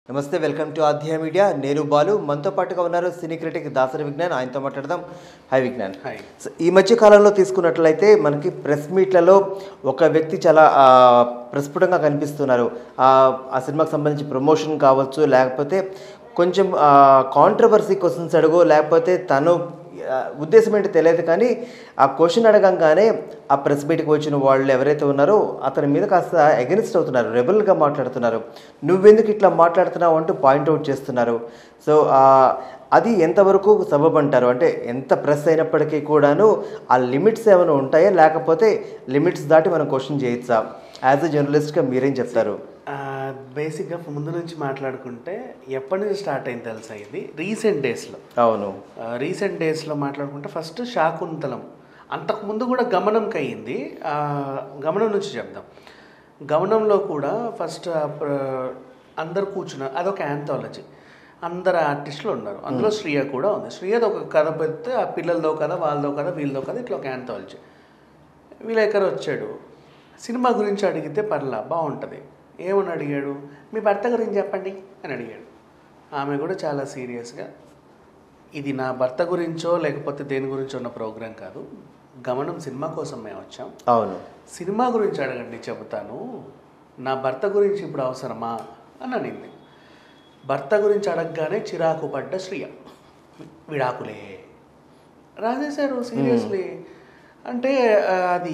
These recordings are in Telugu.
నమస్తే వెల్కమ్ టు ఆధ్యాయ మీడియా నేను బాలు మనతో పాటుగా ఉన్నారు సినీ క్రిటిక్ దాసరి విజ్ఞాన్ ఆయనతో మాట్లాడదాం హాయ్ విజ్ఞాన్ హాయ్ సో ఈ మధ్య కాలంలో తీసుకున్నట్లయితే మనకి ప్రెస్ మీట్లలో ఒక వ్యక్తి చాలా ఆ, ప్రస్ఫుటంగా కనిపిస్తున్నారు ఆ ఆ సినిమాకి సంబంధించి ప్రమోషన్ కావచ్చు లేకపోతే కొంచెం కాంట్రవర్సీ క్వశ్చన్స్ అడుగు లేకపోతే తను ఆ, ఉద్దేశం ఏంటో తెలియదు కానీ ఆ క్వశ్చన్ అడగంగానే ఆ ప్రెస్ మీట్కి వచ్చిన వాళ్ళు ఎవరైతే ఉన్నారో అతని మీద కాస్త అగెనిస్ట్ అవుతున్నారు రెబల్గా మాట్లాడుతున్నారు నువ్వెందుకు ఇట్లా మాట్లాడుతున్నావు అంటూ పాయింట్అవుట్ చేస్తున్నారు సో ఆ, అది ఎంతవరకు సబబ్ అంటారు అంటే ఎంత ప్రెస్ అయినప్పటికీ కూడాను ఆ లిమిట్స్ ఏమైనా ఉంటాయా లేకపోతే లిమిట్స్ దాటి మనం క్వశ్చన్ చేయొచ్చా యాజ్ ఎ జర్నలిస్ట్గా మీరేం చెప్తారు బేసిక్గా ముందు నుంచి మాట్లాడుకుంటే ఎప్పటి నుంచి స్టార్ట్ అయింది తెలుసా ఇది రీసెంట్ డేస్లో అవును రీసెంట్ డేస్లో మాట్లాడుకుంటే ఫస్ట్ శాకుంతలం అంతకుముందు కూడా గమనంకి అయ్యింది ఆ, గమనం నుంచి చెప్దాం గమనంలో కూడా ఫస్ట్ ఆ ప్ర- అందరు కూర్చున్నారు అదొక యాంథాలజీ అందరు ఆర్టిస్టులు ఉన్నారు అందులో శ్రీయ కూడా ఉంది శ్రీయది ఒక కథ పెడితే ఆ పిల్లలదో కథ వాళ్ళదో కథ వీళ్ళదో కథ ఇట్లా ఒక యాంథాలజీ విలేకరు వచ్చాడు సినిమా గురించి అడిగితే పర్లా బాగుంటుంది ఏమని అడిగాడు మీ భర్త గురించి చెప్పండి అని అడిగాడు ఆమె కూడా చాలా సీరియస్గా ఇది నా భర్త గురించో లేకపోతే దేని గురించో ఉన్న ప్రోగ్రాం కాదు గమనం సినిమా కోసం మేము వచ్చాం అవును సినిమా గురించి అడగండి చెబుతాను నా భర్త గురించి ఇప్పుడు అవసరమా అని అనింది భర్త గురించి అడగగానే చిరాకు పడ్డ శ్రియ విడాకులే రాజేశారు సీరియస్లీ అంటే ఆ, అది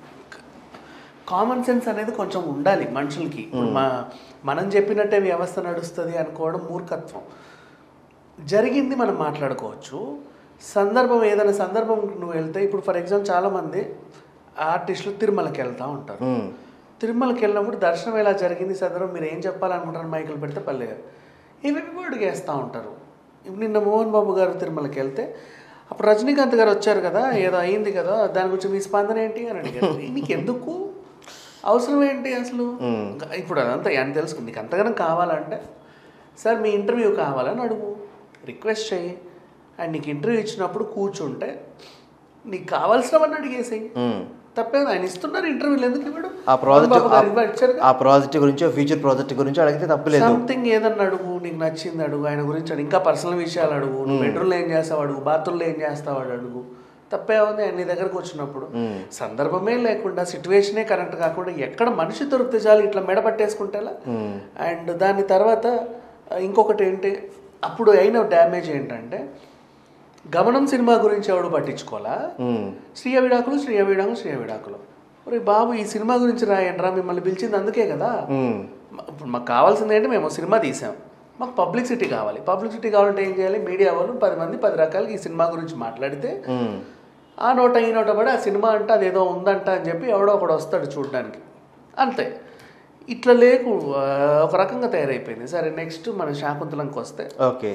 కామన్ సెన్స్ అనేది కొంచెం ఉండాలి మనుషులకి ఇప్పుడు మా మనం చెప్పినట్టే వ్యవస్థ నడుస్తుంది అనుకోవడం మూర్ఖత్వం జరిగింది మనం మాట్లాడుకోవచ్చు సందర్భం ఏదైనా సందర్భం నువ్వు వెళ్తే ఇప్పుడు ఫర్ ఎగ్జాంపుల్ చాలామంది ఆర్టిస్టులు తిరుమలకి వెళ్తూ ఉంటారు మ్మ్. తిరుమలకి వెళ్ళినప్పుడు దర్శనం ఎలా జరిగింది సందర్భం మీరు ఏం చెప్పాలనుకుంటారు మైకులు పెడితే పల్లె గారు ఇవేవి అడిగేస్తూ ఉంటారు ఇప్పుడు నిన్న మోహన్ బాబు గారు తిరుమలకి వెళ్తే అప్పుడు రజనీకాంత్ గారు వచ్చారు కదా ఏదో అయింది కదా దాని గురించి మీ స్పందన ఏంటి అని అడిగారు నీకు ఎందుకు అవసరం ఏంటి అసలు ఇప్పుడు అదంతా అని తెలుసు నీకు అంతగానం కావాలంటే సార్ మీ ఇంటర్వ్యూ కావాలని అడుగు రిక్వెస్ట్ చెయ్యి అండ్ నీకు ఇంటర్వ్యూ ఇచ్చినప్పుడు కూర్చుంటే నీకు కావాల్సినవన్నీ అడిగేసేయి మ్మ్. తప్పేది ఆయన ఇస్తున్నారు ఇంటర్వ్యూలు ఎందుకు ఇవ్వడు ఆ ప్రాజెక్ట్ బాబు గారు ఇవ్వ- ఇచ్చారుగా. ఆ ప్రాజెక్ట్ గురించో ఫ్యూచర్ ప్రాజెక్ట్ గురించో అడిగితే తప్పులేదు సంథింగ్ ఏదన్నా అడుగు నీకు నచ్చింది అడుగు ఆయన గురించి అడుగు ఇంకా పర్సనల్ విషయాలు అడుగు నువ్వు బెడ్రూమ్లో ఏం చేస్తావు అడుగు బాత్రూంలో ఏం చేస్తావు అని అడుగు తప్పే ఉంది ఆయన నీ దగ్గరకు వచ్చినప్పుడు సందర్భమే లేకుండా సిచ్యువేషనే కరెక్ట్ కాకుండా ఎక్కడ మనిషి దొరికితే చాలు ఇట్లా మెడ పట్టేసుకుంటేలా అండ్ దాని తర్వాత ఆ, ఇంకొకటి ఏంటి అప్పుడు అయిన డ్యామేజ్ ఏంటంటే గమనం సినిమా గురించి ఎవడు పట్టించుకోవాలా మ్మ్. శ్రీయ విడాకులు శ్రీయ విడాకులు శ్రీయ విడాకులు ఒరే బాబు ఈ సినిమా గురించి రాయండి రా మిమ్మల్ని పిలిచింది అందుకే కదా మ్మ్. మ- ఇప్పుడు మాకు కావాల్సింది ఏంటి మేము సినిమా తీసాం మాకు పబ్లిసిటీ కావాలి పబ్లిసిటీ కావాలంటే ఏం చేయాలి మీడియా వాళ్ళు పది మంది పది రకాలుగా ఈ సినిమా గురించి మాట్లాడితే మ్మ్. ఆ నోట ఈ నోట పడి ఆ సినిమా అంటే అదేదో ఉందంట అని చెప్పి ఎవడో ఒకడు వస్తాడు చూడడానికి అంతే ఇట్లా లేకు ఆ, ఒక రకంగా తయారైపోయింది సరే నెక్స్ట్ మన శాకుంతలంకి వస్తే ఓకే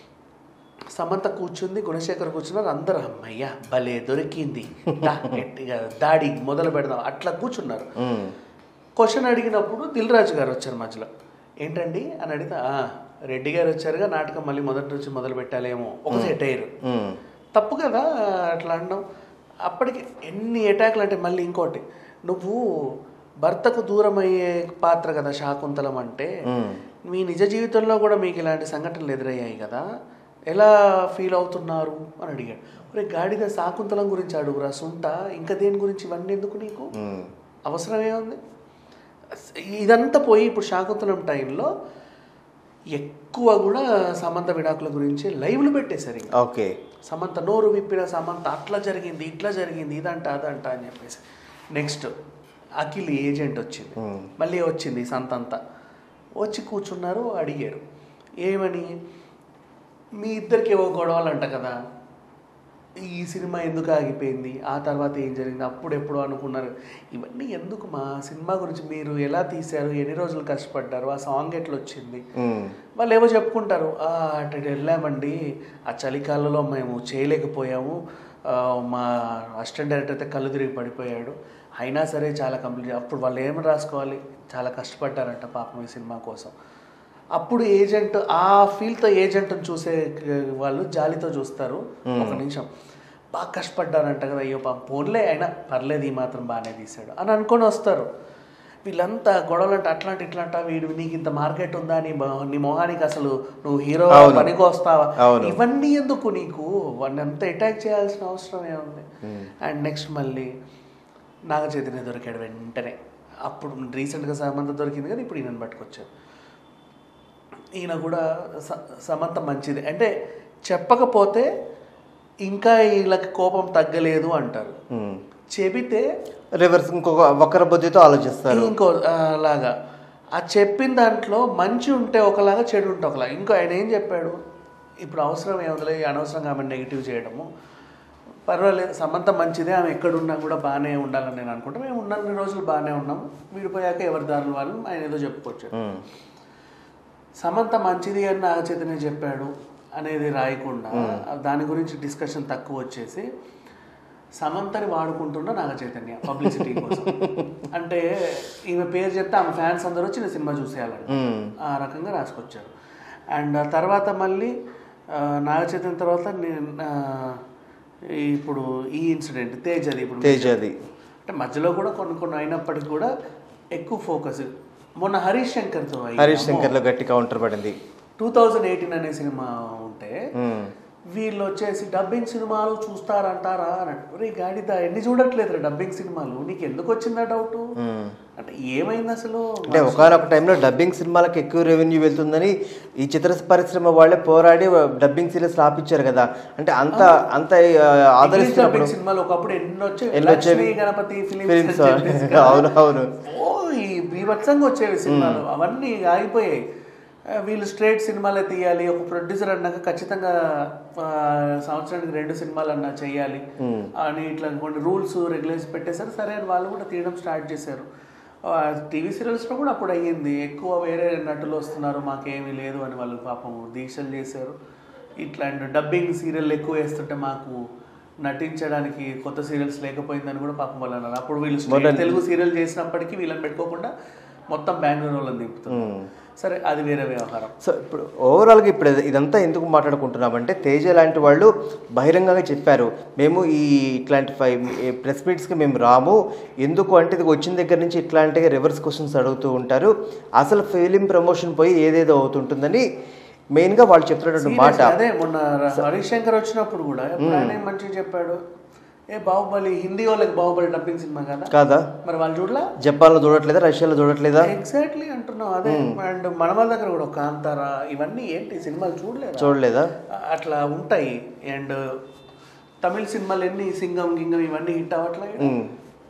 సమంత కూర్చుంది గుణశేఖర్ కూర్చున్నారు అందరూ అమ్మయ్యా భలే దొరికింది దా, గట్టిగా దాడి మొదలు పెడదాం అట్లా కూర్చున్నారు మ్మ్. క్వశ్చన్ అడిగినప్పుడు దిల్ రాజు గారు వచ్చారు మధ్యలో ఏంటండి అని అడిగితే "ఆ, రెడ్డి గారు వచ్చారుగా నాటకం మళ్ళీ మొదటి నుంచి మొదలు పెట్టాలేమో ఒక సెట్ అయ్యారు మ్మ్. తప్పు కదా అట్లా అనడం అప్పటికి ఎన్ని అటాక్లు అంటే మళ్ళీ ఇంకోటి నువ్వు భర్తకు దూరం అయ్యే పాత్ర కదా శాకుంతలం అంటే మ్మ్. మీ నిజ జీవితంలో కూడా మీకు ఇలాంటి సంఘటనలు ఎదురయ్యాయి కదా ఎలా ఫీల్ అవుతున్నారు అని అడిగాడు ఒరే గాడిద శాకుంతలం గురించి అడుగురా సుంట ఇంకా దేని గురించి ఇవన్నీ ఎందుకు నీకు మ్మ్. అవసరం ఏముంది ఇదంతా పోయి ఇప్పుడు శాకుంతలం టైంలో ఎక్కువ కూడా సమంత విడాకుల గురించి లైవ్లు పెట్టేశారు ఇంకా ఓకే సమంత నోరు విప్పిన సమంత అట్లా జరిగింది ఇట్లా జరిగింది ఇదంట అదంట అని చెప్పేసి నెక్స్ట్ అఖిల్ ఏజెంట్ వచ్చింది మ్మ్. మళ్ళీ వచ్చింది సంతంతా వచ్చి కూర్చున్నారు అడిగారు ఏమని మీ ఇద్దరికి ఏవో గొడవలు అంట కదా ఈ సినిమా ఎందుకు ఆగిపోయింది ఆ తర్వాత ఏం జరిగింది అప్పుడు ఎప్పుడు అనుకున్నారు ఇవన్నీ ఎందుకు మా సినిమా గురించి మీరు ఎలా తీశారు ఎన్ని రోజులు కష్టపడ్డారు ఆ సాంగ్ ఎట్లా వచ్చింది మ్మ్. వాళ్ళు ఏవో చెప్పుకుంటారు "ఆ, అటు వెళ్ళామండి ఆ చలికాలంలో మేము చేయలేకపోయాము ఆ, మా అసిస్టెంట్ డైరెక్టర్ అయితే కళ్ళు తిరిగి పడిపోయాడు అయినా సరే చాలా కంప్లీట్ అప్పుడు వాళ్ళు ఏమని రాసుకోవాలి చాలా కష్టపడ్డారంట పాపం ఈ సినిమా కోసం అప్పుడు ఏజెంట్ ఆ ఫీల్తో ఏజెంట్ని చూసే వాళ్ళు జాలితో చూస్తారు ఒక నిమిషం బాగా కష్టపడ్డారంట కదా అయ్యో పాపం పోన్లే అయినా పర్లేదు ఈ మాత్రం బాగానే తీశాడు అని అనుకొని వస్తారు వీళ్ళంతా గొడవలు అంటే అట్లాంటి ఇట్లాంట వీడు నీకు ఇంత మార్కెట్ ఉందా నీ బ- నీ మొహానికి అసలు నువ్వు హీరో అవును. పనికి వస్తావా అవును. ఇవన్నీ ఎందుకు నీకు వాడిని అంత అటాక్ చేయాల్సిన అవసరం ఏముంది అండ్ నెక్స్ట్ మళ్ళీ నాగ చైతన్య దొరికాడు వెంటనే అప్పుడు రీసెంట్గా సమంత దొరికింది కానీ ఇప్పుడు ఈయనను పట్టుకొచ్చారు ఈయన కూడా స- సమంత మంచిది అంటే చెప్పకపోతే ఇంకా వీళ్ళకి కోపం తగ్గలేదు అంటారు ఉమ్. చెబితే రివర్స్ ఇంకొక వక్ర బుద్ధితో ఆలోచిస్తారు ఇంకో ఆ, లాగా ఆ చెప్పిన దాంట్లో మంచి ఉంటే ఒకలాగా చెడు ఉంటే ఒకలాగా ఇంకో ఆయన ఏం చెప్పాడు ఇప్పుడు అవసరం ఏముందిలే అనవసరంగా ఆమె నెగిటివ్ చేయడము పర్వాలేదు సమంత మంచిదే ఆమె ఎక్కడున్నా కూడా బాగానే ఉండాలని నేను అనుకుంటా మేము ఉన్నన్ని రోజులు బాగానే ఉన్నాము విడిపోయాక ఎవరి దారులు వాళ్ళు ఆయన ఏదో చెప్పుకోవచ్చు ఉమ్. సమంత మంచిది అని నాగ చైతన్య చెప్పాడు అనేది రాయకుండా దాని గురించి డిస్కషన్ తక్కువ వచ్చేసి సమంతని వాడుకుంటున్న నాగ చైతన్య పబ్లిసిటీ కోసం అంటే ఈమె పేరు చెప్తే ఆమె ఫ్యాన్స్ అందరూ వచ్చి నేను సినిమా చూసేయాలంట ఉమ్. ఆ రకంగా రాసుకొచ్చారు అండ్ ఆ తర్వాత మళ్ళీ ఆ, నాగ చైతన్య తర్వాత నేను ఆ, ఇప్పుడు ఈ ఇన్సిడెంట్ తేజది ఇప్పుడు తేజది అంటే మధ్యలో కూడా కొన్ని కొన్ని అయినప్పటికీ కూడా ఎక్కువ ఫోకస్ మొన్న హరీష్ శంకర్తో హరీష్ శంకర్ లో గట్టి కౌంటర్ పడింది టూ థౌజండ్ ఎయిటీన్ అనే సినిమా ఉంటే ఉమ్. వీళ్ళు వచ్చేసి డబ్బింగ్ సినిమాలు చూస్తారంటారా అన్నట్టు రే గాడిద ఎన్ని చూడట్లేదు డబ్బింగ్ సినిమాలు నీకు ఎందుకు వచ్చిందా డౌట్ ఉమ్. అంటే ఏమైంది అసలు అంటే ఒకనొక టైంలో డబ్బింగ్ సినిమాలకు ఎక్కువ రెవెన్యూ వెళ్తుందని ఈ చిత్ర పరిశ్రమ వాళ్ళే పోరాడి డబ్బింగ్ సిరీస్ ఆపించారు కదా అంటే అంత అంత ఆ, ఆదరిస్తున్నప్పుడు డబ్బింగ్ సినిమాలు ఒకప్పుడు ఎన్ని వచ్చేవి ఎన్ని వచ్చేవి? లక్ష్మీ గణపతి ఫిలిమ్స్ ఫిలిమ్స్ అని చెప్పేసి కదా. అవును అవును ఓ ఈ బీభత్సంగా వచ్చేవి సినిమాలు అవన్నీ ఆగిపోయాయి ఆ, వీళ్ళు స్ట్రేట్ సినిమాలే తీయాలి ఒక ప్రొడ్యూసర్ అన్నాక ఖచ్చితంగా ఆ, సంవత్సరానికి రెండు సినిమాలు అన్నా చేయాలి అని ఇట్లా కొన్ని రూల్స్ రెగ్యులేషన్స్ పెట్టేశారు సరే అని వాళ్ళు కూడా తీయడం స్టార్ట్ చేశారు టీవీ సీరియల్స్లో కూడా అప్పుడు అయ్యింది ఎక్కువ వేరే నటులు వస్తున్నారు మాకేమీ లేదు అని వాళ్ళు పాపం దీక్షలు చేశారు ఇట్లాంటి డబ్బింగ్ సీరియల్ ఎక్కువ వేస్తుంటే మాకు నటించడానికి కొత్త సీరియల్స్ లేకపోయిందని కూడా పాపం వాళ్ళు అన్నారు అప్పుడు వీళ్ళు straight తెలుగు సీరియల్ చేసినప్పటికీ వీళ్ళని పెట్టుకోకుండా మొత్తం బెంగళూరు వాళ్ళని దింపుతున్నారు సరే అది వేరే వ్యవహారం సో ఇప్పుడు ఓవరాల్గా ఇప్పుడు ఇది- ఇదంతా ఎందుకు మాట్లాడుకుంటున్నామంటే తేజ లాంటి వాళ్ళు బహిరంగంగా చెప్పారు మేము ఈ ఇట్లాంటి ఫైవ్ ప్రెస్ మీట్స్కి మేము రాము ఎందుకు అంటే ఇది వచ్చిన దగ్గర నుంచి ఇట్లాంటి రివర్స్ క్వశ్చన్స్ అడుగుతూ ఉంటారు అసలు ఫిలిం ప్రమోషన్ పోయి ఏదేదో అవుతుంటుందని మెయిన్గా వాళ్ళు చెప్తున్నటువంటి మాట Seriously, అదే మొన్న ర- హరీష్ శంకర్ వచ్చినప్పుడు కూడా ఎప్పుడు ఆయన ఏం మంచిగా చెప్పాడు ఏ బాహుబలి హిందీ వాళ్ళకి బాహుబలి డబ్బింగ్ సినిమా కదా కాదా మరి వాళ్ళు చూడలా జపాన్లో చూడట్లేదా రష్యాలో చూడట్లేదా ఎగ్జాక్ట్లీ అంటున్నాం అదే అండ్ మన వాళ్ళ దగ్గర కూడా ఒక కాంతారా ఇవన్నీ ఏంటి సినిమాలు చూడలేదు చూడలేదా అట్లా ఉంటాయి అండ్ తమిళ సినిమాలు ఎన్ని సింగం గింగం ఇవన్నీ హిట్ అవ్వట్లేదు మ్మ్.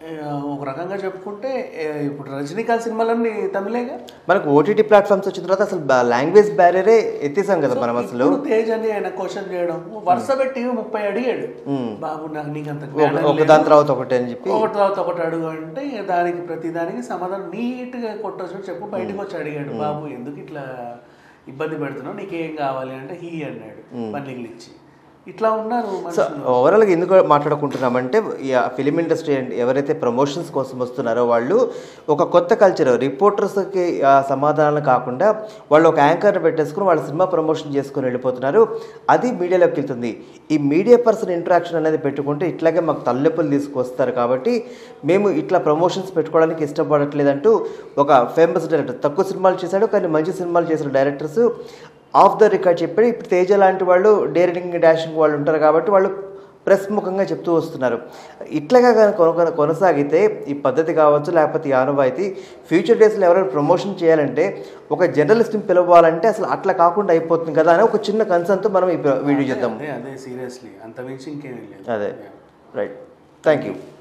ఒక రకంగా చెప్పుకుంటే ఏ, ఇప్పుడు రజనీకాంత్ సినిమాలన్నీ తమిళేగా మనకు ఓటీటీ ప్లాట్ఫామ్స్ వచ్చిన తర్వాత అసలు లాంగ్వేజ్ బ్యారియరే ఎత్తేసాం కదా మనం అసలు ఇప్పుడు తేజ్ అని ఆయన క్వశ్చన్ చేయడం వరుస పెట్టి ముప్పై అడిగాడు బాబు నాకు నీకు అంత జ్ఞానం ఒక- ఒక దాని తర్వాత ఒకటి అని చెప్పి ఒకటి తర్వాత ఒకటి అడుగు అంటే ఇక దానికి ప్రతి దానికి సమాధానం నీట్ గా కొట్టొచ్చు చెప్పు బయటకు వచ్చి అడిగాడు బాబు ఎందుకు ఇట్లా ఇబ్బంది పెడుతున్నావు నీకేం కావాలి అంటే హీ అన్నాడు పన్నీళ్ళు ఇచ్చి ఇట్లా ఉన్నారు సో మనుషులు ఓవరాల్గా ఎందుకు మాట్లాడుకుంటున్నామంటే ఈ ఫిలిం ఇండస్ట్రీ అండ్ ఎవరైతే ప్రమోషన్స్ కోసం వస్తున్నారో వాళ్ళు ఒక కొత్త కల్చర్ రిపోర్టర్స్కి సమాధానాలు కాకుండా వాళ్ళు ఒక యాంకర్ని పెట్టేసుకుని వాళ్ళ సినిమా ప్రమోషన్ చేసుకుని వెళ్ళిపోతున్నారు అది మీడియాలోకి వెళ్తుంది ఈ మీడియా పర్సన్ ఇంటరాక్షన్ అనేది పెట్టుకుంటే ఇట్లాగే మాకు తలనొప్పులు తీసుకొస్తారు కాబట్టి మేము ఇట్లా ప్రమోషన్స్ పెట్టుకోవడానికి ఇష్టపడట్లేదంటూ ఒక ఫేమస్ డైరెక్టర్ తక్కువ సినిమాలు చేశాడు కానీ మంచి సినిమాలు చేసిన డైరెక్టర్స్ ఆఫ్ ద రికార్డ్ చెప్పాడు ఇప్పుడు తేజ లాంటి వాళ్ళు డేరింగ్ డాషింగ్ వాళ్ళు ఉంటారు కాబట్టి వాళ్ళు ప్రెస్ ముఖంగా చెప్తూ వస్తున్నారు ఇట్లాగా కనుక కొన- కొనసాగితే ఈ పద్ధతి కావచ్చు లేకపోతే ఈ ఆనవాయితీ ఫ్యూచర్ డేస్లో ఎవరైనా ప్రమోషన్ చేయాలంటే ఒక జర్నలిస్ట్ని పిలవాలంటే అసలు అట్లా కాకుండా అయిపోతుంది కదా అని ఒక చిన్న కన్సర్న్తో మనం ఈ వీడియో చేద్దాం అదే అదే సీరియస్లీ అంత మించి ఇంకేమీ లేదు అదే రైట్ థ్యాంక్ యూ